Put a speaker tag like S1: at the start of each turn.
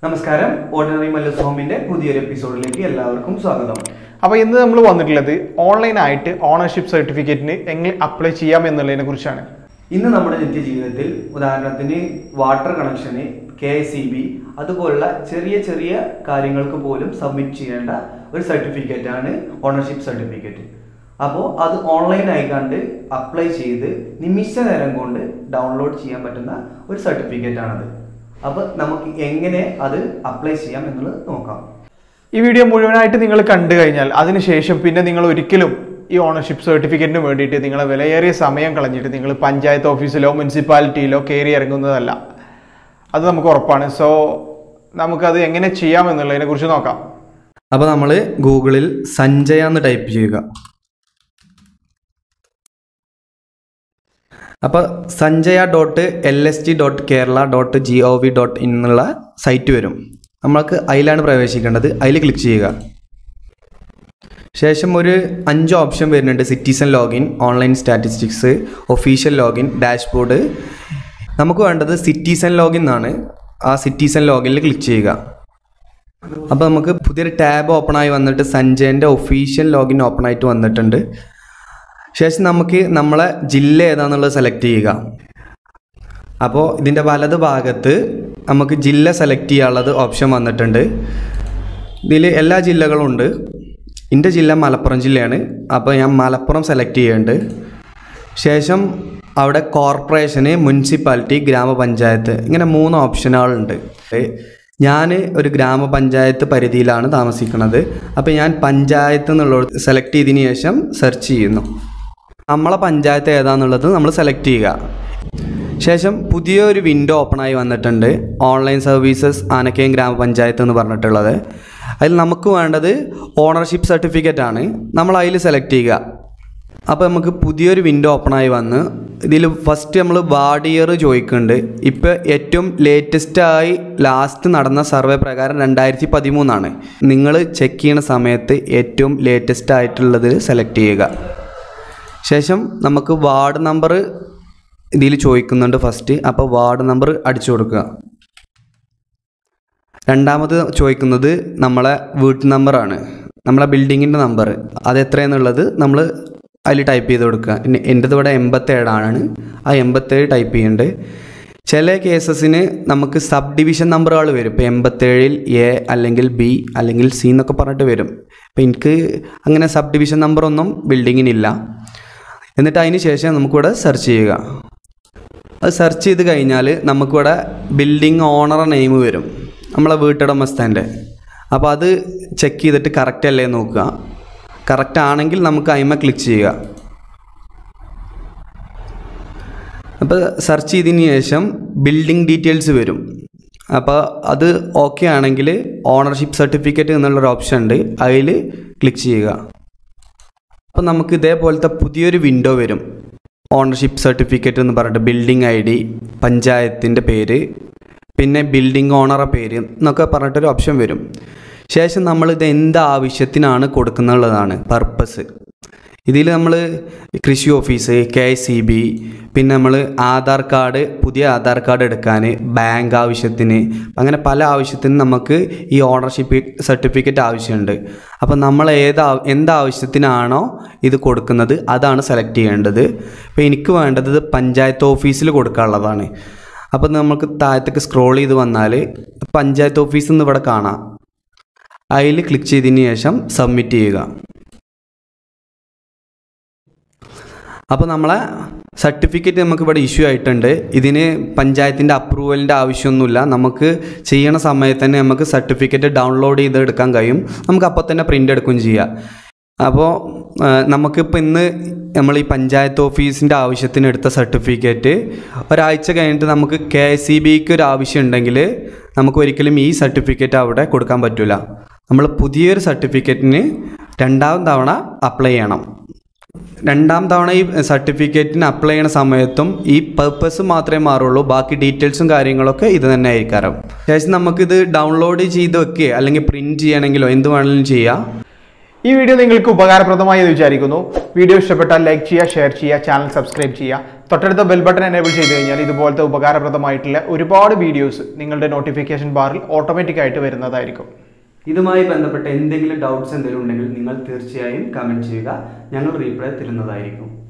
S1: നമസ്കാരം ഓർഡിനറി മല്ലസ് ഹോമിന്റെ പുതിയൊരു എപ്പിസോഡിലേക്ക് എല്ലാവർക്കും സ്വാഗതം
S2: അപ്പോൾ ഇന്ന് നമ്മൾ വന്നിട്ടുള്ളത് ഓൺലൈനായിട്ട് ഓണർഷിപ്പ് സർട്ടിഫിക്കറ്റിന് എങ്ങനെ അപ്ലൈ ചെയ്യാം എന്നുള്ളതിനെ കുറിച്ചാണ്
S1: ഇന്ന് നമ്മുടെ നിത്യജീവിതത്തിൽ ഉദാഹരണത്തിന് വാട്ടർ കണക്ഷന് കെ എസ് ഇ ബി അതുപോലുള്ള ചെറിയ ചെറിയ കാര്യങ്ങൾക്ക് പോലും സബ്മിറ്റ് ചെയ്യേണ്ട ഒരു സർട്ടിഫിക്കറ്റ് ആണ് ഓണർഷിപ്പ് സർട്ടിഫിക്കറ്റ് അപ്പോൾ അത് ഓൺലൈൻ ആയിക്കാണ്ട് അപ്ലൈ ചെയ്ത് നിമിഷ നേരം കൊണ്ട് ഡൗൺലോഡ് ചെയ്യാൻ പറ്റുന്ന ഒരു സർട്ടിഫിക്കറ്റ് ആണത് അപ്പോൾ നമുക്ക് എങ്ങനെ അത് അപ്ലൈ ചെയ്യാം എന്നുള്ളത് നോക്കാം
S2: ഈ വീഡിയോ മുഴുവനായിട്ട് നിങ്ങൾ കണ്ടു കഴിഞ്ഞാൽ അതിനുശേഷം പിന്നെ നിങ്ങൾ ഒരിക്കലും ഈ ഓണർഷിപ്പ് സർട്ടിഫിക്കറ്റിന് വേണ്ടിയിട്ട് നിങ്ങളെ വിലയേറിയ സമയം കളഞ്ഞിട്ട് നിങ്ങൾ പഞ്ചായത്ത് ഓഫീസിലോ മുനിസിപ്പാലിറ്റിയിലോ കയറി ഇറങ്ങുന്നതല്ല അത് നമുക്ക് ഉറപ്പാണ് സോ നമുക്കത് എങ്ങനെ ചെയ്യാം എന്നുള്ളതിനെ കുറിച്ച് നോക്കാം
S1: അപ്പോൾ നമ്മൾ ഗൂഗിളിൽ സഞ്ജയ എന്ന് ടൈപ്പ് ചെയ്യുക അപ്പോൾ Sanjaya dot L S T dot Kerala dot G O V dot in എന്നുള്ള സൈറ്റ് വരും നമ്മൾക്ക് അതിലാണ് പ്രവേശിക്കേണ്ടത് അതിൽ ക്ലിക്ക് ചെയ്യുക ശേഷം ഒരു അഞ്ച് ഓപ്ഷൻ വരുന്നുണ്ട് citizen login online statistics official login dashboard നമുക്ക് വേണ്ടത് സിറ്റിസൺ ലോഗിൻ എന്നാണ് ആ സിറ്റിസൺ ലോഗിനിൽ ക്ലിക്ക് ചെയ്യുക അപ്പോൾ നമുക്ക് പുതിയൊരു ടാബ് ഓപ്പൺ ആയി വന്നിട്ട് സഞ്ജയൻ്റെ ഒഫീഷ്യൽ ലോഗിൻ ഓപ്പൺ ആയിട്ട് വന്നിട്ടുണ്ട് ശേഷം നമുക്ക് നമ്മളെ ജില്ല ഏതാണെന്നുള്ളത് സെലക്ട് ചെയ്യുക അപ്പോൾ ഇതിൻ്റെ വലത് ഭാഗത്ത് നമുക്ക് ജില്ല സെലക്ട് ചെയ്യാനുള്ളത് ഓപ്ഷൻ വന്നിട്ടുണ്ട് ഇതിൽ എല്ലാ ജില്ലകളും ഉണ്ട് എൻ്റെ ജില്ല മലപ്പുറം ജില്ലയാണ് അപ്പോൾ ഞാൻ മലപ്പുറം സെലക്ട് ചെയ്യുന്നുണ്ട് ശേഷം അവിടെ കോർപ്പറേഷന് മുനിസിപ്പാലിറ്റി ഗ്രാമപഞ്ചായത്ത് ഇങ്ങനെ മൂന്ന് ഓപ്ഷനുകളുണ്ട് ഞാൻ ഒരു ഗ്രാമപഞ്ചായത്ത് പരിധിയിലാണ് താമസിക്കുന്നത് അപ്പോൾ ഞാൻ പഞ്ചായത്ത് എന്നുള്ളത് സെലക്ട് ചെയ്തതിന് ശേഷം സെർച്ച് ചെയ്യുന്നു നമ്മളെ പഞ്ചായത്ത് ഏതാണെന്നുള്ളത് നമ്മൾ സെലക്ട് ചെയ്യുക ശേഷം പുതിയൊരു വിൻഡോ ഓപ്പണായി വന്നിട്ടുണ്ട് ഓൺലൈൻ സർവീസസ് ആനക്കയം ഗ്രാമപഞ്ചായത്ത് എന്ന് പറഞ്ഞിട്ടുള്ളത് അതിൽ നമുക്ക് വേണ്ടത് ഓണർഷിപ്പ് സർട്ടിഫിക്കറ്റ് ആണ് നമ്മൾ അതിൽ സെലക്ട് ചെയ്യുക അപ്പോൾ നമുക്ക് പുതിയൊരു വിൻഡോ ഓപ്പണായി വന്ന് ഇതിൽ ഫസ്റ്റ് നമ്മൾ വാർഡ് ഇയർ ചോദിക്കുന്നുണ്ട് ഇപ്പോൾ ഏറ്റവും ലേറ്റസ്റ്റായി ലാസ്റ്റ് നടന്ന സർവേ പ്രകാരം രണ്ടായിരത്തി പതിമൂന്നാണ് നിങ്ങൾ ചെക്ക് ചെയ്യുന്ന സമയത്ത് ഏറ്റവും ലേറ്റസ്റ്റ് ആയിട്ടുള്ളതിൽ സെലക്ട് ചെയ്യുക ശേഷം നമുക്ക് വാർഡ് നമ്പർ ഇതിൽ ചോദിക്കുന്നുണ്ട് ഫസ്റ്റ് അപ്പോൾ വാർഡ് നമ്പർ അടിച്ചു കൊടുക്കുക രണ്ടാമത് ചോദിക്കുന്നത് നമ്മളെ വീട്ട് നമ്പറാണ് നമ്മളെ ബിൽഡിങ്ങിൻ്റെ നമ്പർ അത് എത്രയെന്നുള്ളത് നമ്മൾ അതിൽ ടൈപ്പ് ചെയ്ത് കൊടുക്കുക ഇനി എൻ്റെത് ഇവിടെ എൺപത്തേഴാണ് ആ എൺപത്തേഴ് ടൈപ്പ് ചെയ്യുന്നുണ്ട് ചില കേസസിന് നമുക്ക് സബ് ഡിവിഷൻ നമ്പറുകൾ വരും ഇപ്പോൾ എൺപത്തേഴിൽ എ അല്ലെങ്കിൽ ബി അല്ലെങ്കിൽ സി എന്നൊക്കെ പറഞ്ഞിട്ട് വരും അപ്പോൾ എനിക്ക് അങ്ങനെ സബ് ഡിവിഷൻ നമ്പറൊന്നും ബിൽഡിങ്ങിനില്ല എന്നിട്ട് അതിന് ശേഷം നമുക്കിവിടെ സെർച്ച് ചെയ്യുക അത് സെർച്ച് ചെയ്ത് കഴിഞ്ഞാൽ നമുക്കിവിടെ ബിൽഡിംഗ് ഓണർ നെയിം വരും നമ്മളെ വീട്ടുടമസ്ഥൻ്റെ അപ്പോൾ അത് ചെക്ക് ചെയ്തിട്ട് കറക്റ്റ് അല്ലേ നോക്കുക കറക്റ്റ് ആണെങ്കിൽ നമുക്ക് അതിമ ക്ലിക്ക് ചെയ്യുക അപ്പോൾ സെർച്ച് ചെയ്തതിന് ശേഷം ബിൽഡിംഗ് ഡീറ്റെയിൽസ് വരും അപ്പോൾ അത് ഓക്കെ ആണെങ്കിൽ ഓണർഷിപ്പ് സർട്ടിഫിക്കറ്റ് എന്നുള്ളൊരു ഓപ്ഷൻ ഉണ്ട് അതിൽ ക്ലിക്ക് ചെയ്യുക അപ്പോൾ നമുക്ക് ഇതേപോലത്തെ പുതിയൊരു വിൻഡോ വരും ഓണർഷിപ്പ് സർട്ടിഫിക്കറ്റ് എന്ന് പറഞ്ഞിട്ട് ബിൽഡിംഗ് ഐ ഡി പഞ്ചായത്തിൻ്റെ പേര് പിന്നെ ബിൽഡിംഗ് ഓണറെ പേര് എന്നൊക്കെ പറഞ്ഞിട്ടൊരു ഓപ്ഷൻ വരും ശേഷം നമ്മൾ ഇത് എന്ത് ആവശ്യത്തിനാണ് കൊടുക്കുന്നുള്ളതാണ് പർപ്പസ് ഇതിൽ നമ്മൾ കൃഷി office K S C B പിന്നെ നമ്മൾ ആധാർ കാർഡ് പുതിയ ആധാർ കാർഡ് എടുക്കാൻ ബാങ്ക് ആവശ്യത്തിന് അങ്ങനെ പല ആവശ്യത്തിനും നമുക്ക് ഈ ഓണർഷിപ്പ് സർട്ടിഫിക്കറ്റ് ആവശ്യമുണ്ട് അപ്പോൾ നമ്മൾ ഏത് ആ- എന്ത് ആവശ്യത്തിനാണോ ഇത് കൊടുക്കുന്നത് അതാണ് സെലക്ട് ചെയ്യേണ്ടത് ഇപ്പോൾ എനിക്ക് വേണ്ടത് ഇത് പഞ്ചായത്ത് ഓഫീസിൽ കൊടുക്കാനുള്ളതാണ് അപ്പോൾ നമുക്ക് താഴത്തേക്ക് സ്ക്രോൾ ചെയ്ത് വന്നാൽ പഞ്ചായത്ത് ഓഫീസ് എന്ന് ഇവിടെ കാണാം അതിൽ ക്ലിക്ക് ചെയ്തതിന് ശേഷം സബ്മിറ്റ് ചെയ്യുക അപ്പോൾ നമ്മളെ സർട്ടിഫിക്കറ്റ് നമുക്ക് ഇവിടെ ഇഷ്യൂ ആയിട്ടുണ്ട് ഇതിന് പഞ്ചായത്തിൻ്റെ അപ്രൂവലിൻ്റെ ആവശ്യമൊന്നുമില്ല നമുക്ക് ചെയ്യണ സമയത്ത് തന്നെ നമുക്ക് സർട്ടിഫിക്കറ്റ് ഡൗൺലോഡ് ചെയ്ത് എടുക്കാൻ കഴിയും നമുക്ക് അപ്പോൾ തന്നെ പ്രിൻ്റ് എടുക്കുകയും ചെയ്യാം അപ്പോൾ ആ, നമുക്കിപ്പോൾ ഇന്ന് നമ്മൾ ഈ പഞ്ചായത്ത് ഓഫീസിൻ്റെ ആവശ്യത്തിന് എടുത്ത സർട്ടിഫിക്കറ്റ് ഒരാഴ്ച കഴിഞ്ഞിട്ട് നമുക്ക് കെ എസ് സി ബിക്ക് ഒരു ആവശ്യം ഉണ്ടെങ്കിൽ നമുക്ക് ഒരിക്കലും ഈ സർട്ടിഫിക്കറ്റ് അവിടെ കൊടുക്കാൻ പറ്റില്ല നമ്മൾ പുതിയൊരു സർട്ടിഫിക്കറ്റിന് രണ്ടാം തവണ അപ്ലൈ ചെയ്യണം രണ്ടാം തവണ ഈ സർട്ടിഫിക്കറ്റിന് അപ്ലൈ ചെയ്യുന്ന സമയത്തും ഈ പർപ്പസ് മാത്രമേ മാറുള്ളൂ ബാക്കി ഡീറ്റെയിൽസും കാര്യങ്ങളൊക്കെ ഇത് തന്നെ ആയിരിക്കാരം ശേഷം നമുക്കിത് ഡൗൺലോഡ് ചെയ്ത് വെക്കുക അല്ലെങ്കിൽ പ്രിൻറ്റ് ചെയ്യണമെങ്കിലോ എന്ത് വേണമെങ്കിലും ചെയ്യാം
S2: ഈ വീഡിയോ നിങ്ങൾക്ക് ഉപകാരപ്രദമായി എന്ന് വിചാരിക്കുന്നു വീഡിയോ ഇഷ്ടപ്പെട്ടാൽ ലൈക്ക് ചെയ്യുക ഷെയർ ചെയ്യുക ചാനൽ സബ്സ്ക്രൈബ് ചെയ്യുക തൊട്ടടുത്ത ബെൽ ബട്ടൺ എനേബിൾ ചെയ്ത് കഴിഞ്ഞാൽ ഇതുപോലത്തെ ഉപകാരപ്രദമായിട്ടുള്ള ഒരുപാട് വീഡിയോസ് നിങ്ങളുടെ നോട്ടിഫിക്കേഷൻ ബാറിൽ ഓട്ടോമാറ്റിക് ആയിട്ട് വരുന്നതായിരിക്കും
S1: ഇതുമായി ബന്ധപ്പെട്ട എന്തെങ്കിലും ഡൗട്ട്സ് എന്തെങ്കിലും ഉണ്ടെങ്കിൽ നിങ്ങൾ തീർച്ചയായും കമൻറ്റ് ചെയ്യുക ഞങ്ങൾ റീപ്ലൈ തരുന്നതായിരിക്കും